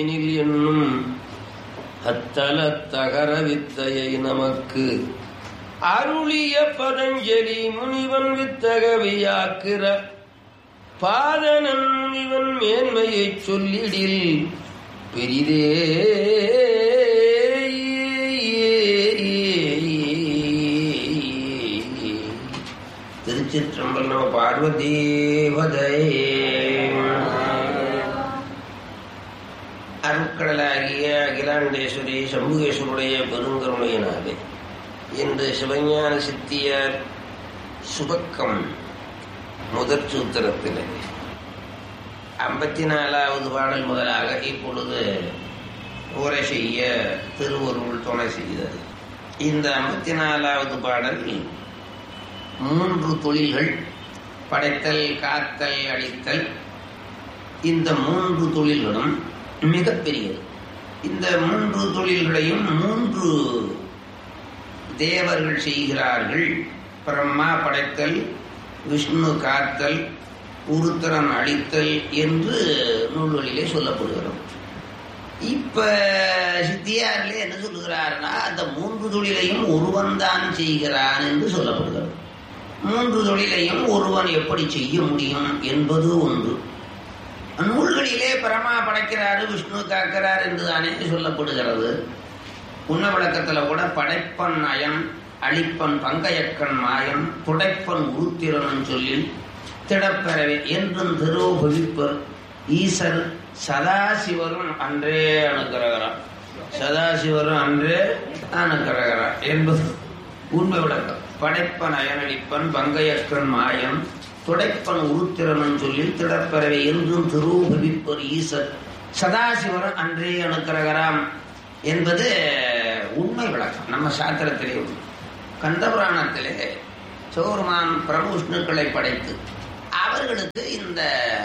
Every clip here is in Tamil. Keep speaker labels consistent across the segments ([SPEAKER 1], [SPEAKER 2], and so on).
[SPEAKER 1] எனில் என்னும் அத்தல தகர வித்தையை நமக்கு அருளிய பதஞ்சலி முனிவன் வித்தகவியாக்கிற பாதனன் முனிவன் மேன்மையைச் சொல்லிடில் பெரிதே திருச்சிற்றம்பலம் பார்வதீபதை அருட்கடலாகிய அகிலாண்டேஸ்வரி சம்புகேஸ்வருடைய பெருங்கருணையினாலே இன்று சிவஞான சித்தியார் சுபக்கம் முதற் சூத்திரத்தில் ஐம்பத்தி நாலாவது பாடல் முதலாக இப்பொழுது உரை செய்ய திருவருள் துணை செய்தது இந்த ஐம்பத்தி நாலாவது பாடல் மூன்று தொழில்கள் படைத்தல் காத்தல் அடித்தல் இந்த மூன்று தொழில்களும் மிகப்பெரியது இந்த மூன்று தொழில்களையும் மூன்று தேவர்கள் செய்கிறார்கள் பிரம்மா படைத்தல் விஷ்ணு காத்தல் உருத்திரன் அழித்தல் என்று நூல்களிலே சொல்லப்படுகிறது இப்ப சித்தியாரிலே என்ன சொல்லுகிறார்னா அந்த மூன்று தொழிலையும் ஒருவன் தான் செய்கிறான் என்று சொல்லப்படுகிறது மூன்று தொழிலையும் ஒருவன் எப்படி செய்ய முடியும் என்பது ஒன்று நூல்களிலே பரமா படைக்கிறாரு விஷ்ணு காக்கிறார் என்று தானே சொல்லப்படுகிறது உண்ண விளக்கத்துல கூட படைப்பன் நயன் அழிப்பன் பங்கையக்கன் மாயம் துடைப்பன் உருத்திரன் சொல்லில் திடப்பெறவே என்றும் திருவுபவிப்பர் ஈசர் சதாசிவரும் அன்றே அணுக்கிறகிறார் சதாசிவரும் அன்றே அணுக்கிறகிறார் என்பது உண்மை விளக்கம் படைப்பன் அயனடிப்பன் பங்கையக்கன் மாயம் துடைப்பன் உருத்திரன் சொல்லி திடப்பெறவே என்றும் திருவுபவிப்பர் ஈசர் சதாசிவரும் அன்றே அணுக்கிறகராம் என்பது உண்மை விளக்கம் நம்ம சாத்திரத்திலே உண்டு கந்தபுராணத்திலே சோர்மான் பிரபு விஷ்ணுக்களை படைத்து அவர்களுக்கு இந்த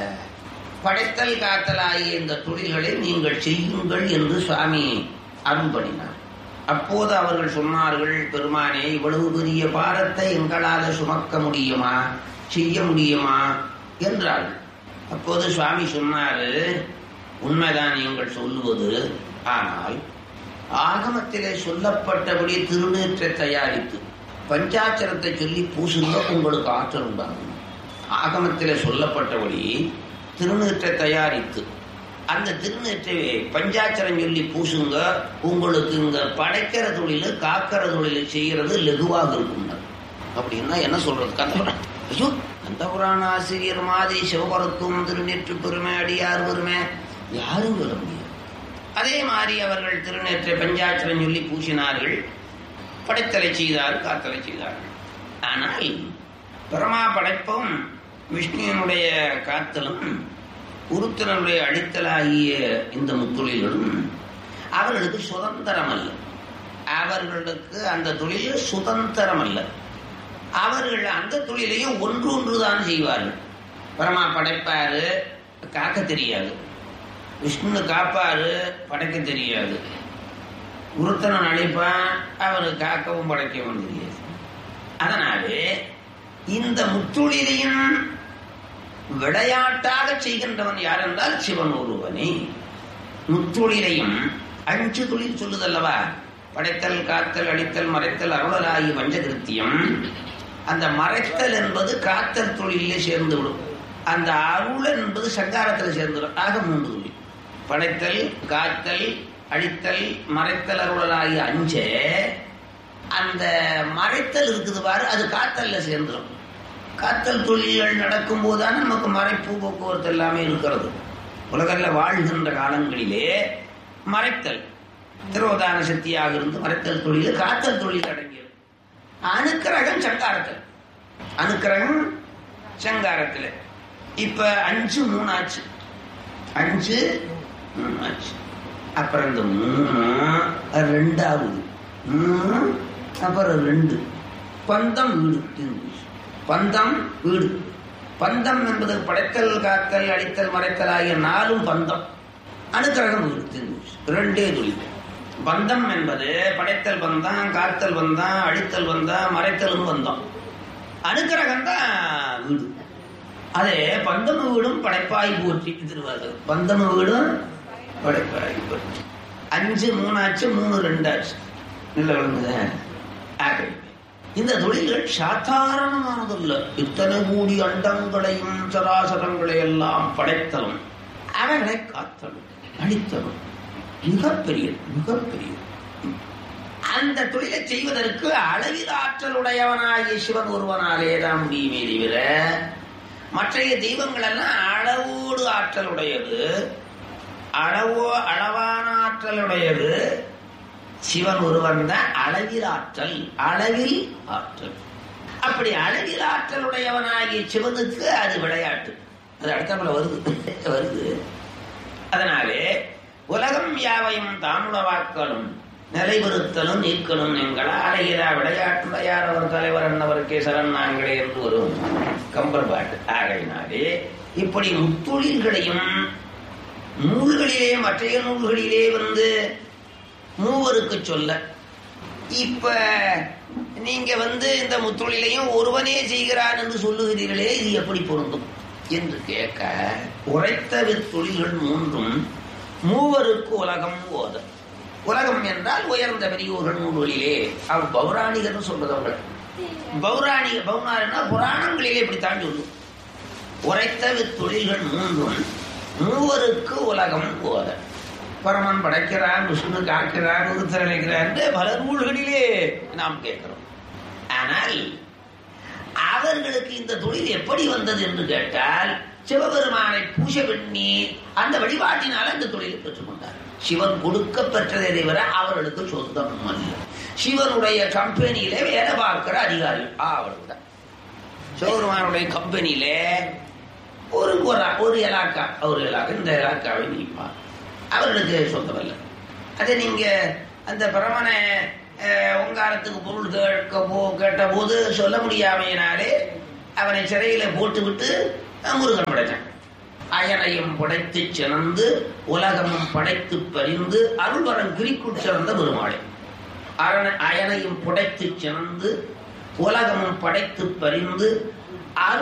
[SPEAKER 1] படைத்தல் காத்தல் ஆகிய இந்த தொழில்களை நீங்கள் செய்யுங்கள் என்று சுவாமி அருள் பண்ணினார் அப்போது அவர்கள் சொன்னார்கள் பெருமானே இவ்வளவு பெரிய பாரத்தை எங்களால் சுமக்க முடியுமா செய்ய முடியுமா என்றார்கள் அப்போது சுவாமி சொன்னாரு உண்மைதான் நீங்கள் சொல்லுவது ஆனால் ஆகமத்திலே சொல்லப்பட்டபடி திருநீற்றை தயாரித்து பஞ்சாட்சரத்தை சொல்லி பூசுங்க உங்களுக்கு ஆற்றல் உண்டாகும் ஆகமத்திலே சொல்லப்பட்டபடி திருநீற்றை தயாரித்து அந்த திருநீற்றை பஞ்சாட்சரம் சொல்லி பூசுங்க உங்களுக்கு இங்க படைக்கிற தொழில் காக்கிற தொழில் செய்யறது லெகுவாக இருக்கும் அப்படின்னா என்ன சொல்றது கந்தபுராணம் ஐயோ கந்தபுராண ஆசிரியர் மாதிரி சிவபரத்துவம் திருநீற்று பெருமை அடியார் பெருமை யாரும் சொல்ல முடியாது அதே மாதிரி அவர்கள் திருநேற்றை பஞ்சாட்சரம் சொல்லி பூசினார்கள் படைத்தலை செய்தார் காத்தலை செய்தார்கள் ஆனால் பரமா படைப்பும் விஷ்ணுவினுடைய காத்தலும் உருத்தனுடைய அழித்தலாகிய இந்த முத்தொழில்களும் அவர்களுக்கு சுதந்திரம் அல்ல அவர்களுக்கு அந்த தொழில் சுதந்திரம் அல்ல அவர்கள் அந்த தொழிலையும் ஒன்று ஒன்று தான் செய்வார்கள் பரமா படைப்பாரு காக்க தெரியாது விஷ்ணு காப்பாரு படைக்க தெரியாது உருத்தனன் அழிப்பான் அவரு காக்கவும் படைக்கவும் தெரியாது அதனாலே இந்த முத்தொழிலையும் விளையாட்டாக செய்கின்றவன் யார் என்றால் சிவன் ஒருவனே முத்தொழிலையும் அஞ்சு தொழில் சொல்லுதல்லவா படைத்தல் காத்தல் அடித்தல் மறைத்தல் அருளலாகி வஞ்சகிருத்தியம் அந்த மறைத்தல் என்பது காத்தல் தொழிலே சேர்ந்து விடும் அந்த அருள் என்பது சங்காரத்தில் சேர்ந்துடும் ஆக மூன்று தொழில் படைத்தல் காத்தல் அழித்தல் மறைத்தல் அருளலாகிய அஞ்சே அந்த மறைத்தல் இருக்குது பாரு அது காத்தல்ல சேர்ந்துடும் காத்தல் தொழில்கள் நடக்கும் போதுதான் நமக்கு மறைப்பு போக்குவரத்து எல்லாமே இருக்கிறது உலகில் வாழ்கின்ற காலங்களிலே மறைத்தல் திரோதான சக்தியாக இருந்து மறைத்தல் தொழில் காத்தல் தொழில் அடங்கியது அணுக்கிரகம் சங்காரத்தில் அணுக்கிரகம் சங்காரத்தில் இப்ப அஞ்சு மூணு ஆச்சு அஞ்சு மூணு ஆச்சு அப்புறம் இந்த மூணு ரெண்டாவது மூணு அப்புறம் ரெண்டு பந்தம் வீடு பந்தம் வீடு பந்தம் என்பது படைத்தல் காத்தல் அடித்தல் மறைத்தல் ஆகிய நாலும் பந்தம் அனுக்கிரகம் வீடு ரெண்டே தொழில் பந்தம் என்பது படைத்தல் பந்தம் காத்தல் பந்தம் அழித்தல் பந்தம் மறைத்தலும் பந்தம் அனுக்கிரகம் தான் வீடு அதே பந்தம வீடும் படைப்பாய் போற்றி திருவார்கள் பந்தம வீடும் படைப்பாய் பற்றி அஞ்சு மூணாச்சு மூணு ரெண்டாச்சு நல்ல விளங்குதா ஆகவே இந்த தொழில்கள் சாதாரணமானதல்ல இத்தனை கூடி அண்டங்களையும் சராசரங்களை எல்லாம் படைத்தலும் அவர்களை காத்தலும் அழித்தலும் மிகப்பெரிய மிகப்பெரிய அந்த தொழிலை செய்வதற்கு அளவில் ஆற்றலுடையவனாகிய சிவன் ஒருவனாலே தான் முடியுமே தவிர மற்றைய தெய்வங்கள் எல்லாம் அளவோடு ஆற்றலுடையது அளவோ அளவான ஆற்றலுடையது சிவன் ஒருவன் தான் அளவில் ஆற்றல் அளவில் ஆற்றல் அப்படி அளவில் ஆற்றலுடையவனாகிய சிவனுக்கு அது விளையாட்டு அது அடுத்தப்பல வருது வருது அதனாலே உலகம் யாவையும் தானுடவாக்களும் நிலைபெறுத்தலும் நீக்கலும் எங்கள் ஆலையிலா விளையாட்டுடையார் அவர் தலைவர் என்னவருக்கே சரண் நாங்களே என்று வரும் கம்பர் பாட்டு ஆகையினாலே இப்படி முத்தொழில்களையும் நூல்களிலே மற்றைய நூல்களிலே வந்து மூவருக்கு சொல்ல இப்ப நீங்க வந்து இந்த முத்தொழிலையும் ஒருவனே செய்கிறான் என்று சொல்லுகிறீர்களே இது எப்படி பொருந்தும் என்று கேட்க உரைத்த வித்தொழில்கள் மூன்றும் மூவருக்கு உலகம் ஓத உலகம் என்றால் உயர்ந்த பெரியோர்கள் நூல்களிலே அவர் பௌராணிகர்னு சொல்றது அவங்கள பௌராணிக பௌராணிகனா புராணங்களிலே இப்படித்தான் சொல்லும் உரைத்த வித்தொழில்கள் மூன்றும் மூவருக்கு உலகம் ஓத பரமன் படைக்கிறான் விஷ்ணு காக்கிறான் உருத்தரளிக்கிறான் பல நூல்களிலே நாம் கேட்கிறோம் ஆனால் அவர்களுக்கு இந்த தொழில் எப்படி வந்தது என்று கேட்டால் சிவபெருமானை பூஜை பண்ணி அந்த வழிபாட்டினால அந்த தொழிலை பெற்றுக்கொண்டார் சிவன் கொடுக்க பெற்றதை தவிர அவர்களுக்கு சொந்தம் அல்ல சிவனுடைய கம்பெனியில வேலை பார்க்கிற அதிகாரி அவ்வளவுதான் சிவபெருமானுடைய கம்பெனியில ஒரு ஒரு இலாக்கா ஒரு இலாக்கா இந்த இலாக்காவை நீப்பா அவர்களுக்கு சொந்தமல்ல அதை நீங்க அந்த பிரமனை உங்காலத்துக்கு பொருள் கேட்க போ கேட்ட போது சொல்ல முடியாமையினாலே அவனை சிறையில போட்டு விட்டு முருகன் படைச்சான் அயனையும் படைத்து சிறந்து உலகமும் படைத்து பறிந்து அருள்வரம் கிரிக்குள் சிறந்த பெருமாளை அரண அயனையும் புடைத்து சிறந்து உலகமும் படைத்து பறிந்து